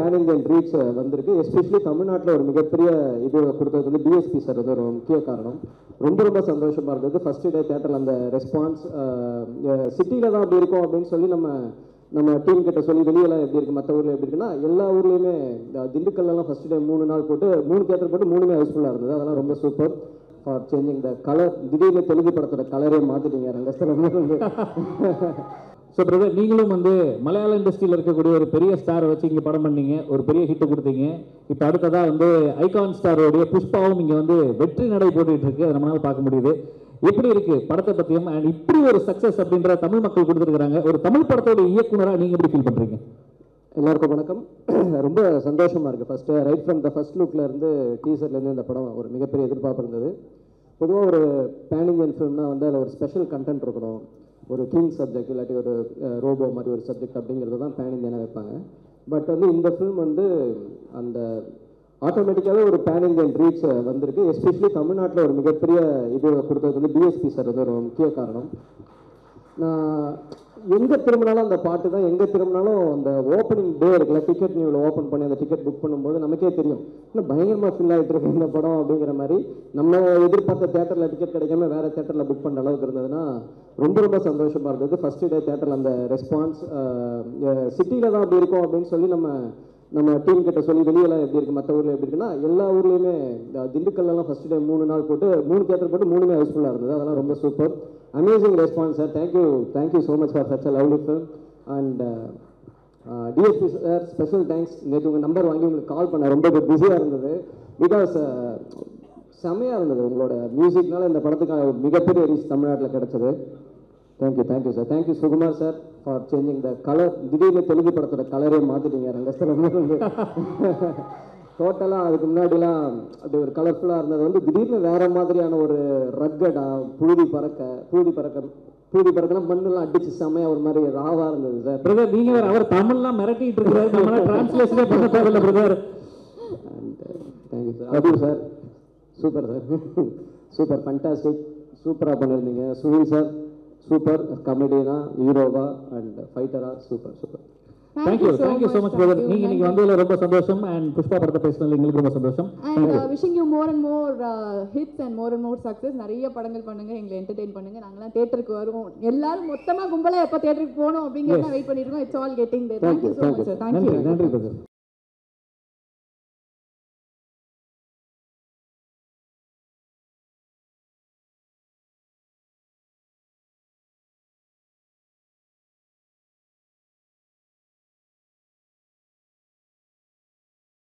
Pan Indian reach வந்திருக்கு especially தமிழ்நாட்டில் ஒரு மிகப்பெரிய இது கொடுத்தது வந்து டிஎஸ்பி சார் வந்து ஒரு முக்கிய காரணம் ரொம்ப ரொம்ப சந்தோஷமா இருந்தது ஃபர்ஸ்ட் டே தேட்டரில் அந்த ரெஸ்பான்ஸ் சிட்டியில் தான் அப்படி இருக்கும் அப்படின்னு சொல்லி நம்ம நம்ம டீம் கிட்ட சொல்லி வெளியெல்லாம் எப்படி இருக்கு மற்ற ஊரில் எப்படி இருக்குன்னா எல்லா ஊர்லேயுமே திண்டுக்கல்லாம் ஃபர்ஸ்ட் டே மூணு நாள் போட்டு மூணு தேட்டர் போட்டு மூணுமே ஹவுஸ்ஃபுல்லாக இருந்தது அதெல்லாம் ரொம்ப super for changing the colour திடீர்னு தெலுங்கு படத்தோட கலரே மாற்றிட்டீங்க ரங்கஸ்தலம் ஸோ பிரதர் நீங்களும் வந்து மலையாள இண்டஸ்ட்ரியில் இருக்கக்கூடிய ஒரு பெரிய ஸ்டாரை வச்சு இங்கே படம் பண்ணீங்க ஒரு பெரிய ஹிட் கொடுத்தீங்க இப்போ அடுத்ததாக வந்து ஐகான் ஸ்டாரோடைய புஷ்பாவும் இங்கே வந்து வெற்றி நடை போட்டுட்டு இருக்கு அதை நம்மளால பார்க்க முடியுது எப்படி இருக்கு படத்தை பற்றியும் அண்ட் இப்படி ஒரு சக்ஸஸ் அப்படின்ற தமிழ் மக்கள் கொடுத்துருக்காங்க ஒரு தமிழ் படத்தோட இயக்குனராக நீங்கள் எப்படி ஃபீல் பண்ணுறீங்க எல்லாருக்கும் வணக்கம் ரொம்ப சந்தோஷமா இருக்கு first right from the first லுக்ல இருந்து டீசர்ல இருந்து இந்த படம் ஒரு மிகப்பெரிய எதிர்பார்ப்பு இருந்தது பொதுவாக ஒரு பேன் இந்தியன் ஃபிலிம்னா வந்து அதில் ஒரு ஸ்பெஷல் கண்டென்ட் இருக்கணும் ஒரு கிங் சப்ஜெக்ட் இல்லாட்டி ஒரு ரோபோ மாதிரி ஒரு சப்ஜெக்ட் அப்படிங்கிறது தான் பேன் இந்தியனாக வைப்பாங்க பட் வந்து இந்த ஃபிலிம் வந்து அந்த ஆட்டோமேட்டிக்காகவே ஒரு பேன் இந்தியன் ரீச் வந்திருக்கு எஸ்பெஷலி தமிழ்நாட்டில் ஒரு மிகப்பெரிய இது கொடுத்தது வந்து டிஎஸ்பி சார் வந்து ஒரு முக்கிய காரணம் நான் எங்கே திரும்பினாலும் அந்த பாட்டு தான் எங்கே திரும்பினாலும் அந்த ஓப்பனிங் டே இருக்குல்ல டிக்கெட் நியூவில் ஓப்பன் பண்ணி அந்த டிக்கெட் புக் பண்ணும்போது நமக்கே தெரியும் இன்னும் பயங்கரமாக ஃபில் ஆகிட்டு இருக்கு இந்த படம் அப்படிங்கிற மாதிரி நம்ம எதிர்பார்த்த தேட்டரில் டிக்கெட் கிடைக்காம வேறு தேட்டரில் புக் பண்ணுற அளவுக்கு இருந்ததுன்னா ரொம்ப ரொம்ப சந்தோஷமாக இருந்தது ஃபர்ஸ்ட் டே தேட்டரில் அந்த ரெஸ்பான்ஸ் சிட்டியில் தான் அப்படி இருக்கும் அப்படின்னு சொல்லி நம்ம நம்ம டீம் கிட்ட சொல்லி வெளியெல்லாம் எப்படி இருக்கு மற்ற ஊரில் எப்படி இருக்குன்னா எல்லா ஊர்லேயுமே திண்டுக்கல்லாம் ஃபர்ஸ்ட் டே மூணு நாள் போட்டு மூணு தேட்டர் போட்டு மூணுமே ஹவுஸ்ஃபுல்லாக இருந்தது அதெல்லாம் ரொம்ப super amazing response sir thank you thank you so much for such a lovely film and DSP sir special thanks நேற்று உங்கள் நம்பர் வாங்கி உங்களுக்கு கால் பண்ண ரொம்ப பிஸியாக இருந்தது பிகாஸ் செமையாக இருந்தது உங்களோட மியூசிக்னால இந்த படத்துக்கான ஒரு மிகப்பெரிய ரீச் தமிழ்நாட்டில் கிடைச்சது thank you thank you sir thank you Sukumar sir for changing the colour திடீர்னு தெலுங்கு படத்தோட கலரே மாற்றிட்டீங்க ரங்கஸ்தலம் டோட்டலாக அதுக்கு முன்னாடிலாம் அப்படி ஒரு கலர்ஃபுல்லாக இருந்தது வந்து திடீர்னு வேற மாதிரியான ஒரு ரக்கடா புழுதி பறக்க புழுதி பறக்க புழுதி பறக்கனா மண்ணெல்லாம் அடிச்சு செமையா ஒரு மாதிரி ராவா இருந்தது சார் பிரதர் நீங்க வேற அவர் தமிழ்லாம் மிரட்டிட்டு இருக்கிறாரு நம்மளால டிரான்ஸ்லேஷனே பண்ண தேவையில்ல brother and thank you sir Abu sir super sir super fantastic சூப்பராக பண்ணியிருந்தீங்க சுனில் சார் சூப்பர் கமெடினா ஹீரோவா அண்ட் ஃபைட்டரா super super thank you thank you so much brother நீங்க இன்னைக்கு வந்ததுல ரொம்ப சந்தோஷம் அண்ட் புஷ்பா படத்தை பேசினதுல எங்களுக்கு ரொம்ப சந்தோஷம் and wishing you more and more hits and more and more success நிறைய படங்கள் பண்ணுங்க எங்களை என்டர்டெயின் பண்ணுங்க நாங்களாம் தேட்டருக்கு வருவோம் எல்லாரும் மொத்தமா கும்பலா எப்போ தேட்டருக்கு போகணும் அப்படிங்கிறத வெயிட் பண்ணிருக்கோம் it's all getting there Thank you, thank you so thank much you. Sir நன்றி தேங்க்யூ நன்றி பிரதர்